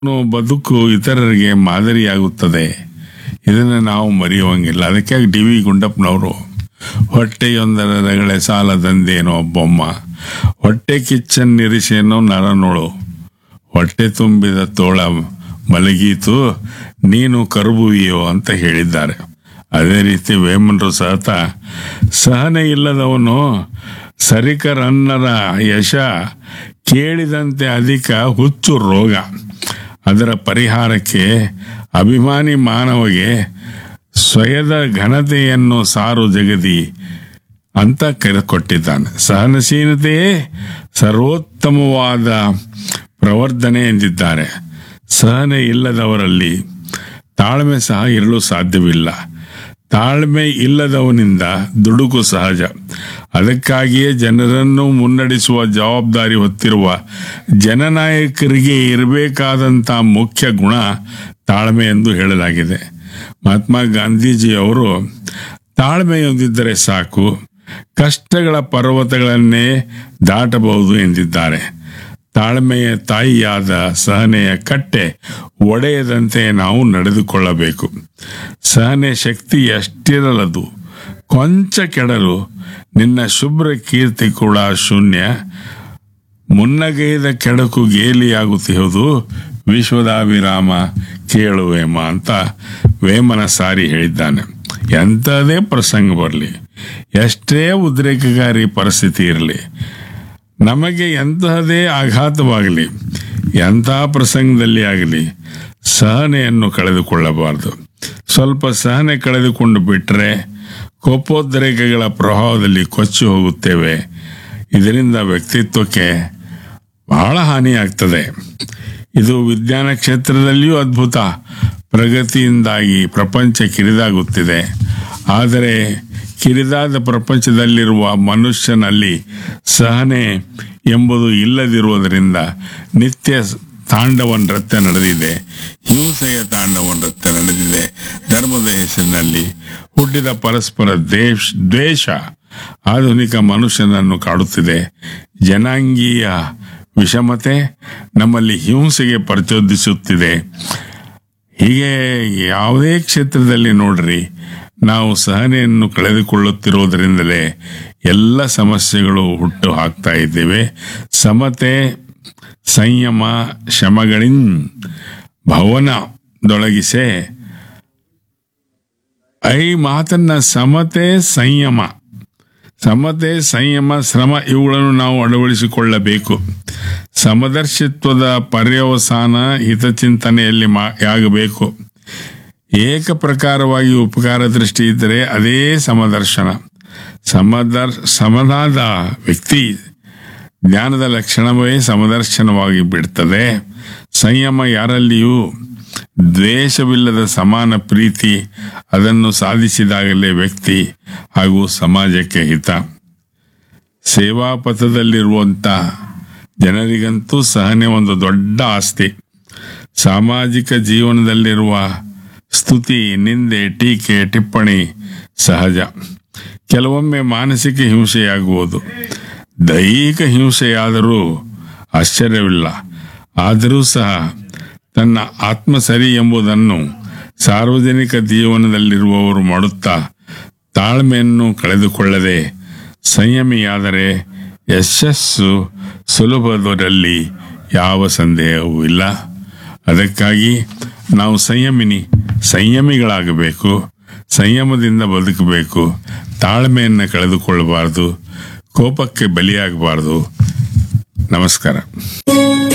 ನಮ್ಮ ಬದುಕು ಇತರರಿಗೆ ಮಾದರಿಯಾಗುತ್ತದೆ ಇದನ್ನು ನಾವು ಮರೆಯುವಂಗಿಲ್ಲ ಅದಕ್ಕೆ ಡಿ ವಿ ಗುಂಡಪ್ಪನವರು ಹೊಟ್ಟೆಯೊಂದರ ರಗಳೆ ಸಾಲದಂದೇನೋ ಬೊಮ್ಮ ಹೊಟ್ಟೆ ಕಿಚ್ಚನ್ನಿರಿಸೇನೋ ನರನೋಳು ಹೊಟ್ಟೆ ತುಂಬಿದ ತೋಳ ಮಲಗೀತು ನೀನು ಕರುಬುವಿಯೋ ಅಂತ ಹೇಳಿದ್ದಾರೆ ಅದೇ ರೀತಿ ವೇಮನರು ಸಹತ ಸಹನೆ ಇಲ್ಲದವನು ಸರಿಕರನ್ನರ ಯಶ ಕೇಳಿದಂತೆ ಅಧಿಕ ಹುಚ್ಚು ರೋಗ ಅದರ ಪರಿಹಾರಕ್ಕೆ ಅಭಿಮಾನಿ ಮಾನವಗೆ ಸ್ವಯದ ಘನತೆಯನ್ನು ಸಾರು ಜಗದಿ ಅಂತ ಕರೆ ಕೊಟ್ಟಿದ್ದಾನೆ ಸಹನಶೀಲತೆಯೇ ಸರ್ವೋತ್ತಮವಾದ ಪ್ರವರ್ಧನೆ ಎಂದಿದ್ದಾರೆ ಸಹನೆ ಇಲ್ಲದವರಲ್ಲಿ ತಾಳ್ಮೆ ಸಹ ಇರಲು ಸಾಧ್ಯವಿಲ್ಲ ತಾಳ್ಮೆ ಇಲ್ಲದವನಿಂದ ದುಡುಕು ಸಹಜ ಅದಕ್ಕಾಗಿಯೇ ಜನರನ್ನು ಮುನ್ನಡೆಸುವ ಜವಾಬ್ದಾರಿ ಹೊತ್ತಿರುವ ಜನನಾಯಕರಿಗೆ ಇರಬೇಕಾದಂಥ ಮುಖ್ಯ ಗುಣ ತಾಳ್ಮೆ ಎಂದು ಹೇಳಲಾಗಿದೆ ಮಹಾತ್ಮ ಗಾಂಧೀಜಿಯವರು ತಾಳ್ಮೆಯೊಂದಿದ್ದರೆ ಸಾಕು ಕಷ್ಟಗಳ ಪರ್ವತಗಳನ್ನೇ ದಾಟಬಹುದು ಎಂದಿದ್ದಾರೆ ತಾಳ್ಮೆಯ ತಾಯಿಯಾದ ಸಹನೆಯ ಕಟ್ಟೆ ಒಡೆಯದಂತೆ ನಾವು ನಡೆದುಕೊಳ್ಳಬೇಕು ಸಹನೆ ಶಕ್ತಿ ಎಷ್ಟಿರಲದು ಕೊಂಚ ಕೆಡಲು ನಿನ್ನ ಶುಭ್ರ ಕೀರ್ತಿ ಕೂಡ ಶೂನ್ಯ ಮುನ್ನಗೈದ ಕೆಡಕು ಗೇಲಿಯಾಗುತ್ತಿರುವುದು ವಿಶ್ವದಾಭಿರಾಮ ಕೇಳುವೇಮ ಅಂತ ವೇಮನ ಸಾರಿ ಹೇಳಿದ್ದಾನೆ ಎಂಥದೇ ಪ್ರಸಂಗ ಬರಲಿ ಎಷ್ಟೇ ಉದ್ರೇಕಕಾರಿ ಪರಿಸ್ಥಿತಿ ಇರಲಿ ನಮಗೆ ಎಂತಹದೇ ಆಘಾತವಾಗಲಿ ಎಂಥ ಪ್ರಸಂಗದಲ್ಲಿ ಆಗಲಿ ಸಹನೆಯನ್ನು ಕಳೆದುಕೊಳ್ಳಬಾರದು ಸ್ವಲ್ಪ ಸಹನೆ ಕಳೆದುಕೊಂಡು ಬಿಟ್ಟರೆ ಕೋಪೋದ್ರೇಕಗಳ ಪ್ರಭಾವದಲ್ಲಿ ಕೊಚ್ಚಿ ಹೋಗುತ್ತೇವೆ ಇದರಿಂದ ವ್ಯಕ್ತಿತ್ವಕ್ಕೆ ಬಹಳ ಹಾನಿಯಾಗ್ತದೆ ಇದು ವಿಜ್ಞಾನ ಕ್ಷೇತ್ರದಲ್ಲಿಯೂ ಅದ್ಭುತ ಪ್ರಗತಿಯಿಂದಾಗಿ ಪ್ರಪಂಚ ಕಿರಿದಾಗುತ್ತಿದೆ ಆದರೆ ಕಿರಿದಾದ ಪ್ರಪಂಚದಲ್ಲಿರುವ ಮನುಷ್ಯನಲ್ಲಿ ಸಹನೆ ಎಂಬುದು ಇಲ್ಲದಿರುವುದರಿಂದ ನಿತ್ಯ ತಾಂಡವ ನೃತ್ಯ ನಡೆದಿದೆ ಹಿಂಸೆಯ ತಾಂಡವ ನೃತ್ಯ ನಡೆದಿದೆ ಧರ್ಮದ ಹೆಸರಿನಲ್ಲಿ ಹುಟ್ಟಿದ ಪರಸ್ಪರ ದೇಶ ದ್ವೇಷ ಆಧುನಿಕ ಮನುಷ್ಯನನ್ನು ಕಾಡುತ್ತಿದೆ ಜನಾಂಗೀಯ ವಿಷಮತೆ ನಮ್ಮಲ್ಲಿ ಹಿಂಸೆಗೆ ಪ್ರಚೋದಿಸುತ್ತಿದೆ ಹೀಗೆ ಯಾವುದೇ ಕ್ಷೇತ್ರದಲ್ಲಿ ನೋಡ್ರಿ ನಾವು ಸಹನೆಯನ್ನು ಕಳೆದುಕೊಳ್ಳುತ್ತಿರುವುದರಿಂದಲೇ ಎಲ್ಲ ಸಮಸ್ಯೆಗಳು ಹುಟ್ಟು ಹಾಕ್ತಾ ಇದ್ದೇವೆ ಸಮತೆ ಸಂಯಮ ಶಮಗಳಿನ್ ಭವನದೊಳಗಿಸೆ ಐ ಮಾತನ್ನ ಸಮತೆ ಸಂಯಮ ಸಮತೆ ಸಂಯಮ ಶ್ರಮ ಇವುಗಳನ್ನು ನಾವು ಅಳವಡಿಸಿಕೊಳ್ಳಬೇಕು ಸಮದರ್ಶಿತ್ವದ ಪರ್ಯವಸಾನ ಹಿತಚಿಂತನೆಯಲ್ಲಿ ಮಾ ಆಗಬೇಕು ಏಕ ಪ್ರಕಾರವಾಗಿ ಉಪಕಾರ ದೃಷ್ಟಿ ಇದ್ದರೆ ಅದೇ ಸಮದರ್ಶನ ಸಮದರ್ ಸಮನಾದ ವ್ಯಕ್ತಿ ಜ್ಞಾನದ ಲಕ್ಷಣವೇ ಸಮದರ್ಶನವಾಗಿ ಬಿಡ್ತದೆ ಸಂಯಮ ಯಾರಲ್ಲಿಯೂ ದ್ವೇಷವಿಲ್ಲದ ಸಮಾನ ಪ್ರೀತಿ ಅದನ್ನು ಸಾಧಿಸಿದಾಗಲೇ ವ್ಯಕ್ತಿ ಹಾಗೂ ಸಮಾಜಕ್ಕೆ ಹಿತ ಸೇವಾ ಪಥದಲ್ಲಿರುವಂತ ಜನರಿಗಂತೂ ಸಹನೆ ಒಂದು ದೊಡ್ಡ ಆಸ್ತಿ ಸಾಮಾಜಿಕ ಜೀವನದಲ್ಲಿರುವ ಸ್ತುತಿ ನಿಂದೆ ಟೀಕೆ ಟಿಪ್ಪಣಿ ಸಹಜ ಕೆಲವೊಮ್ಮೆ ಮಾನಸಿಕ ಹಿಂಸೆಯಾಗುವುದು ದೈಹಿಕ ಹಿಂಸೆಯಾದರೂ ಆಶ್ಚರ್ಯವಿಲ್ಲ ಆದರೂ ಸಹ ತನ್ನ ಆತ್ಮ ಸರಿ ಎಂಬುದನ್ನು ಸಾರ್ವಜನಿಕ ಜೀವನದಲ್ಲಿರುವವರು ಮಾಡುತ್ತಾ ತಾಳ್ಮೆಯನ್ನು ಕಳೆದುಕೊಳ್ಳದೆ ಸಂಯಮಿಯಾದರೆ ಯಶಸ್ಸು ಸುಲಭದರಲ್ಲಿ ಯಾವ ಸಂದೇಹವೂ ಇಲ್ಲ ಅದಕ್ಕಾಗಿ ನಾವು ಸಂಯಮಿನಿ ಸಂಯಮಿಗಳಾಗಬೇಕು ಸಂಯಮದಿಂದ ಬದುಕಬೇಕು ತಾಳ್ಮೆಯನ್ನು ಕಳೆದುಕೊಳ್ಳಬಾರದು ಕೋಪಕ್ಕೆ ಬಲಿಯಾಗಬಾರದು ನಮಸ್ಕಾರ